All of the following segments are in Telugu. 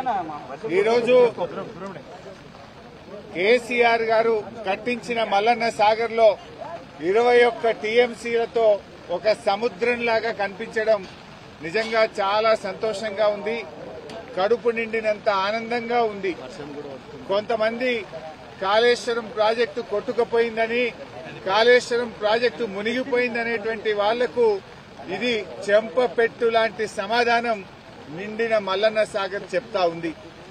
ఈరోజు కేసీఆర్ గారు కట్టించిన మల్లన్న సాగర్ లో ఇరవై ఒక్క టీఎంసీలతో ఒక సముద్రంలాగా కనిపించడం నిజంగా చాలా సంతోషంగా ఉంది కడుపు నిండినంత ఆనందంగా ఉంది కొంతమంది కాళేశ్వరం ప్రాజెక్టు కొట్టుకుపోయిందని కాళేశ్వరం ప్రాజెక్టు మునిగిపోయిందనేటువంటి వాళ్లకు ఇది చెంపపెట్టు లాంటి సమాధానం నిండిన మల్లన్న సాగర్ చెప్తా ఉంది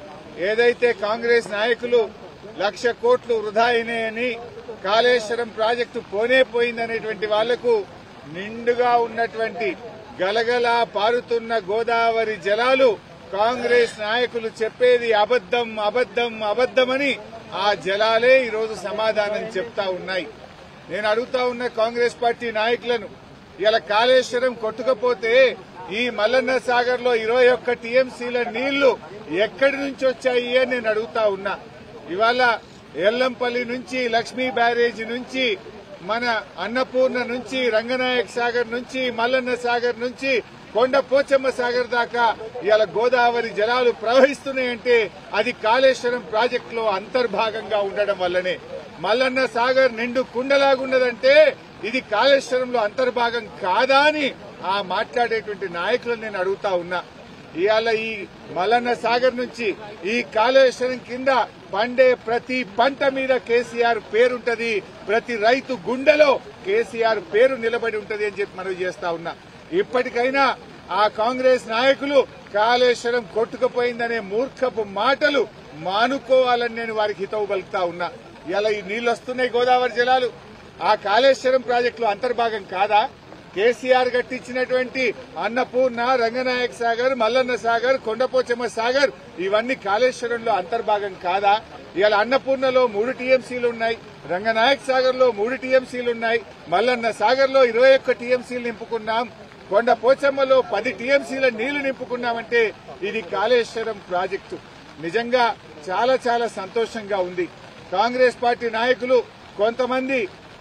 ఏదైతే కాంగ్రెస్ నాయకులు లక్ష కోట్లు వృధా అయినాయని కాళేశ్వరం ప్రాజెక్టు పోనే పోయిందనేటువంటి వాళ్లకు నిండుగా ఉన్నటువంటి గలగలా పారుతున్న గోదావరి జలాలు కాంగ్రెస్ నాయకులు చెప్పేది అబద్దం అబద్దం అబద్దమని ఆ జలాలే ఈరోజు సమాధానం చెప్తా ఉన్నాయి నేను అడుగుతా ఉన్న కాంగ్రెస్ పార్టీ నాయకులను ఇలా కాళేశ్వరం కొట్టుకపోతే ఈ మల్లన్న సాగర్ లో ఇరవై ఒక్క టీఎంసీల నీళ్లు ఎక్కడి నుంచి వచ్చాయి అని నేను అడుగుతా ఉన్నా ఇవాళ ఎల్లంపల్లి నుంచి లక్ష్మీ బ్యారేజీ నుంచి మన అన్నపూర్ణ నుంచి రంగనాయక్ సాగర్ నుంచి మల్లన్న సాగర్ నుంచి కొండ పోచమ్మ సాగర్ దాకా ఇవాళ గోదావరి జలాలు ప్రవహిస్తున్నాయంటే అది కాళేశ్వరం ప్రాజెక్టులో అంతర్భాగంగా ఉండడం వల్లనే మల్లన్న సాగర్ నిండు కుండలాగున్నదంటే ఇది కాళేశ్వరంలో అంతర్భాగం కాదా అని ఆ మాట్లాడేటువంటి నాయకులను నేను అడుగుతా ఉన్నా ఇవాళ ఈ మల్లన్న సాగర్ నుంచి ఈ కాళేశ్వరం కింద పండే ప్రతి పంట మీద కేసీఆర్ పేరుంటది ప్రతి రైతు గుండెలో కేసీఆర్ పేరు నిలబడి ఉంటది అని చెప్పి మనవి చేస్తా ఉన్నా ఇప్పటికైనా ఆ కాంగ్రెస్ నాయకులు కాళేశ్వరం కొట్టుకుపోయిందనే మూర్ఖపు మాటలు మానుకోవాలని నేను వారికి హితవు పలుకుతా ఉన్నా ఇలా ఈ నీళ్లు వస్తున్నాయి గోదావరి జలాలు ఆ కాళేశ్వరం ప్రాజెక్టులో అంతర్భాగం కాదా కేసీఆర్ కట్టించినటువంటి అన్నపూర్ణ రంగనాయక్ సాగర్ మల్లన్న సాగర్ కొండపోచమ్మ సాగర్ ఇవన్నీ కాళేశ్వరంలో అంతర్భాగం కాదా ఇవాళ అన్నపూర్ణలో మూడు టీఎంసీలు ఉన్నాయి రంగనాయక్ సాగర్ లో మూడు టీఎంసీలు ఉన్నాయి మల్లన్న సాగర్ లో ఇరవై ఒక్క టీఎంసీలు నింపుకున్నాం కొండ పోచమ్మలో పది టీఎంసీల నీళ్లు నింపుకున్నామంటే ఇది కాళేశ్వరం ప్రాజెక్టు నిజంగా చాలా చాలా సంతోషంగా ఉంది కాంగ్రెస్ పార్టీ నాయకులు కొంతమంది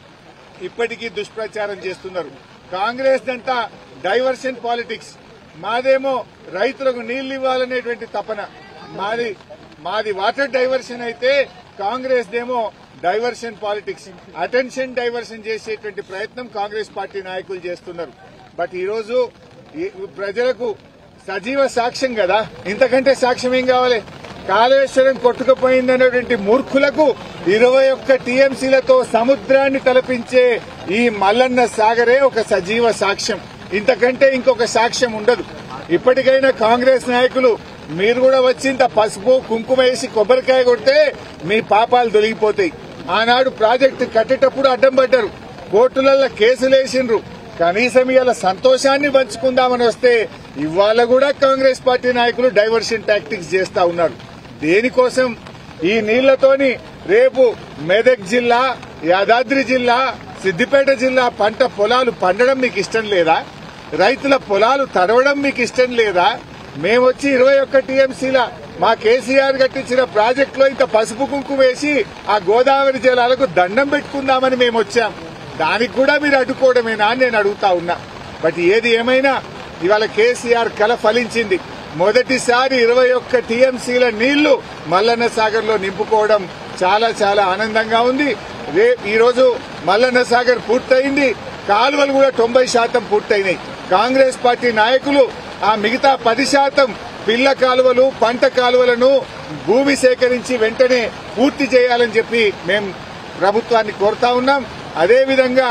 ఇప్పటికీ దుష్ప్రచారం చేస్తున్నారు కాంగ్రెస్ దంతా డైవర్షన్ పాలిటిక్స్ మాదేమో రైతులకు నీళ్లు ఇవ్వాలనేటువంటి తపన మాది మాది వాటర్ డైవర్షన్ అయితే కాంగ్రెస్ దేమో డైవర్షన్ పాలిటిక్స్ అటెన్షన్ డైవర్షన్ చేసేటువంటి ప్రయత్నం కాంగ్రెస్ పార్టీ నాయకులు చేస్తున్నారు బట్ ఈ రోజు ఈ ప్రజలకు సజీవ సాక్ష్యం కదా ఇంతకంటే సాక్ష్యం ఏం కావాలి కాళేశ్వరం కొట్టుకుపోయిందనేటువంటి మూర్ఖులకు ఇరవై ఒక్క టీఎంసీలతో సముద్రాన్ని తలపించే ఈ మల్లన్న సాగరే ఒక సజీవ సాక్ష్యం ఇంతకంటే ఇంకొక సాక్ష్యం ఉండదు ఇప్పటికైనా కాంగ్రెస్ నాయకులు మీరు కూడా వచ్చి ఇంత పసుపు కుంకుమ వేసి కొబ్బరికాయ కొడితే మీ పాపాలు దొరికిపోతాయి ఆనాడు ప్రాజెక్టు కట్టేటప్పుడు అడ్డం పడ్డారు కోర్టులలో కేసులు వేసిండ్రు కనీసం ఇవాళ సంతోషాన్ని పంచుకుందామని వస్తే ఇవాళ కూడా కాంగ్రెస్ పార్టీ నాయకులు డైవర్షన్ టాక్టిక్స్ చేస్తా ఉన్నారు దేనికోసం ఈ నీళ్లతోని రేపు మెదక్ జిల్లా యాదాద్రి జిల్లా సిద్దిపేట జిల్లా పంట పొలాలు పండడం మీకు ఇష్టం లేదా రైతుల పొలాలు తడవడం మీకు ఇష్టం లేదా మేమొచ్చి ఇరవై ఒక్క టీఎంసీల మా కేసీఆర్ కట్టించిన ప్రాజెక్ట్ లో ఇంత పసుపు కుంకుమ వేసి ఆ గోదావరి జలాలకు దండం పెట్టుకుందామని మేము వచ్చాం దానికి కూడా మీరు అడ్డుకోవడమేనా అని నేను అడుగుతా ఉన్నా బట్ ఏది ఏమైనా ఇవాళ కేసీఆర్ కల ఫలించింది మొదటిసారి ఇరవై ఒక్క టీఎంసీల నీళ్లు మల్లన్న సాగర్ లో నింపుకోవడం చాలా చాలా ఆనందంగా ఉంది రే ఈ రోజు మల్లన్న సాగర్ పూర్తయింది కాలువలు కూడా తొంభై శాతం పూర్తయినాయి కాంగ్రెస్ పార్టీ నాయకులు ఆ మిగతా పది శాతం పిల్ల కాలువలు పంట కాలువలను భూమి సేకరించి వెంటనే పూర్తి చేయాలని చెప్పి మేము ప్రభుత్వాన్ని కోరుతా ఉన్నాం అదేవిధంగా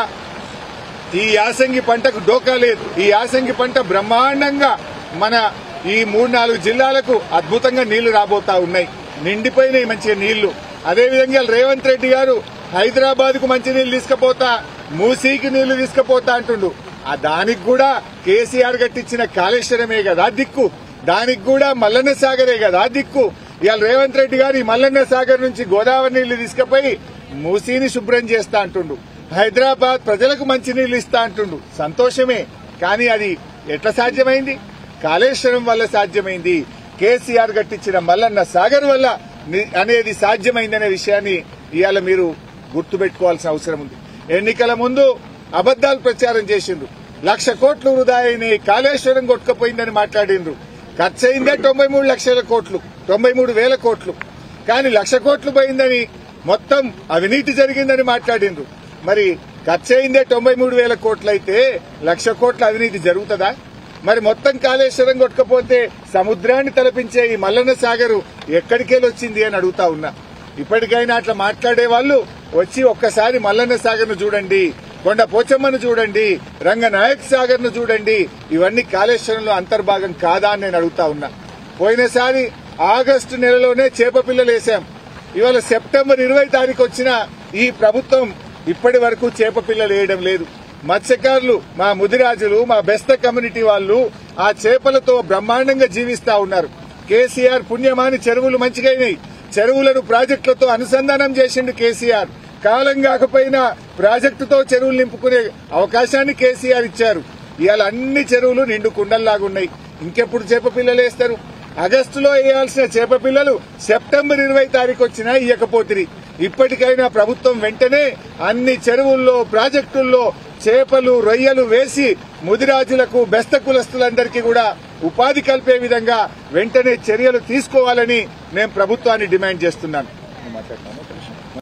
ఈ యాసంగి పంటకు డోకా లేదు ఈ యాసంగి పంట బ్రహ్మాండంగా మన ఈ మూడు నాలుగు జిల్లాలకు అద్భుతంగా నీళ్లు రాబోతా ఉన్నాయి నిండిపోయినాయి మంచిగా నీళ్లు అదేవిధంగా రేవంత్ రెడ్డి గారు హైదరాబాద్ కు మంచి నీళ్లు తీసుకుపోతా మూసీకి నీళ్లు తీసుకుపోతా అంటుండు ఆ దానికి కూడా కేసీఆర్ కట్టించిన కాళేశ్వరమే కదా దిక్కు దానికి కూడా మల్లన్న సాగరే కదా దిక్కు ఇవాళ రేవంత్ రెడ్డి గారు ఈ మల్లన్న సాగర్ నుంచి గోదావరి నీళ్లు తీసుకుపోయి మూసీని శుభ్రం చేస్తా అంటుండు హైదరాబాద్ ప్రజలకు మంచి నీళ్లు ఇస్తా అంటుండు సంతోషమే కానీ అది ఎట్లా సాధ్యమైంది కాళేశ్వరం వల్ల సాధ్యమైంది కేసీఆర్ కట్టించిన మల్లన్న సాగర్ వల్ల ని- అనేది సాధ్యమైందనే విషయాన్ని ఇవాళ మీరు గుర్తుపెట్టుకోవాల్సిన అవసరం ఉంది ఎన్నికల ముందు అబద్దాలు ప్రచారం చేసిండ్రు లక్ష కోట్లు వృధా అయినాయి కాళేశ్వరం కొట్టుకుపోయిందని మాట్లాడిండ్రు ఖర్చయిందే తొంభై మూడు లక్షల కోట్లు తొంభై మూడు వేల కోట్లు కానీ లక్ష కోట్లు పోయిందని మొత్తం అవినీతి జరిగిందని మాట్లాడిండ్రు మరి ఖర్చు అయిందే తొంభై మూడు వేల కోట్లయితే లక్ష కోట్ల అవినీతి జరుగుతుందా మరి మొత్తం కాళేశ్వరం కొట్టకపోతే సముద్రాన్ని తలపించే ఈ మల్లన్న సాగరు ఎక్కడికెళ్ళి వచ్చింది అని అడుగుతా ఉన్నా ఇప్పటికైనా అట్లా మాట్లాడే వాళ్ళు వచ్చి ఒక్కసారి మల్లన్న సాగర్ ను చూడండి కొండ పోచమ్మను చూడండి రంగనాయక్ సాగర్ ను చూడండి ఇవన్నీ కాళేశ్వరంలో అంతర్భాగం కాదా అని నేను అడుగుతా ఉన్నా పోయినసారి ఆగస్టు నెలలోనే చేప పిల్లలు వేసాం ఇవాళ సెప్టెంబర్ ఇరవై తారీఖు వచ్చిన ఈ ప్రభుత్వం ఇప్పటి వరకు చేప పిల్లలు వేయడం లేదు మత్స్యకారులు మా ముదిరాజులు మా బెస్త కమ్యూనిటీ వాళ్ళు ఆ చేపలతో బ్రహ్మాండంగా జీవిస్తా ఉన్నారు కేసీఆర్ పుణ్యమాని చెరువులు మంచిగైనాయి చెరువులను ప్రాజెక్టులతో అనుసంధానం చేసిండు కేసీఆర్ కాలం కాకపోయినా ప్రాజెక్టుతో చెరువులు నింపుకునే అవకాశాన్ని కేసీఆర్ ఇచ్చారు ఇవాళ అన్ని చెరువులు నిండు కుండల్లాగున్నాయి ఇంకెప్పుడు చేప పిల్లలు వేస్తారు ఆగస్టులో వేయాల్సిన చేప పిల్లలు సెప్టెంబర్ ఇరవై తారీఖు వచ్చినా ఇయ్యకపోతిరి ఇప్పటికైనా ప్రభుత్వం వెంటనే అన్ని చెరువుల్లో ప్రాజెక్టుల్లో చేపలు రొయ్యలు వేసి ముదిరాజులకు బెస్త కులస్తులందరికీ కూడా ఉపాధి కల్పే విధంగా వెంటనే చర్యలు తీసుకోవాలని నేను ప్రభుత్వాన్ని డిమాండ్ చేస్తున్నాను